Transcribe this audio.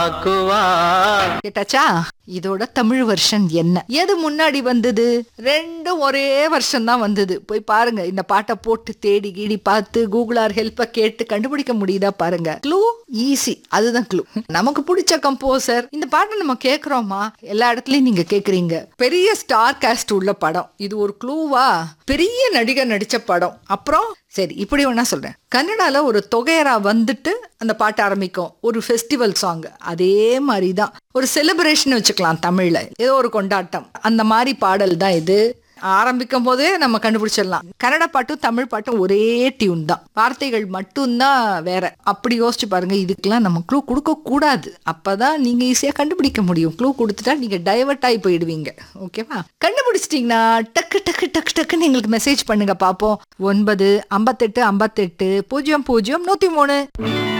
aqua கேட்டாச்சா இதோட Tamil version என்ன எது முன்னாடி வந்தது ரெண்டும் ஒரே வருஷம் தான் வந்தது போய் பாருங்க இந்த பாட்டை போட்டு தேடி கீடி பார்த்து கூகுளார் ஹெல்ப்ப கேட்டு கண்டுபிடிக்க முடியுதா பாருங்க க்ளூ ஈஸி அதுதான் க்ளூ நமக்கு பிடிச்ச கம்போசர் இந்த பாட்டை நம்ம கேக்குறோமா எல்லா இடத்துலயும் நீங்க கேக்குறீங்க பெரிய ஸ்டார் காஸ்ட் உள்ள படம் இது ஒரு க்ளூவா பெரிய நடிகர் நடிச்ச படம் அப்புறம் சரி இப்படி வேணா சொல்றேன் கன்னடால ஒரு தொகையரா வந்துட்டு அந்த பாட்டு ஆரம்பிக்கும் ஒரு ஃபெஸ்டிவல் சாங் அதே மாதிரி தான் ஒரு செலிப்ரேஷன் வச்சுக்கலாம் தமிழ்ல ஏதோ ஒரு கொண்டாட்டம் அந்த மாதிரி பாடல் தான் இது ஆரம்பிக்கும் போதே நம்ம கண்டுபிடிச்சிடலாம் கன்னட பாட்டும் தமிழ் பாட்டும் ஒரே டியூன் தான் வார்த்தைகள் மட்டும்தான் வேற அப்படி யோசிச்சு பாருங்க இதுக்கெல்லாம் நம்ம க்ளூ கொடுக்க கூடாது அப்பதான் நீங்க ஈஸியா கண்டுபிடிக்க முடியும் க்ளூ கொடுத்துட்டா நீங்க டைவர்ட் ஆகி போயிடுவீங்க ஓகேவா கண்டுபிடிச்சிட்டீங்கன்னா டக்கு டக்கு டக்கு டக்குன்னு எங்களுக்கு மெசேஜ் பண்ணுங்க பாப்போம் ஒன்பது ஐம்பத்தெட்டு ஐம்பத்தெட்டு பூஜ்ஜியம் பூஜ்ஜியம் நூத்தி மூணு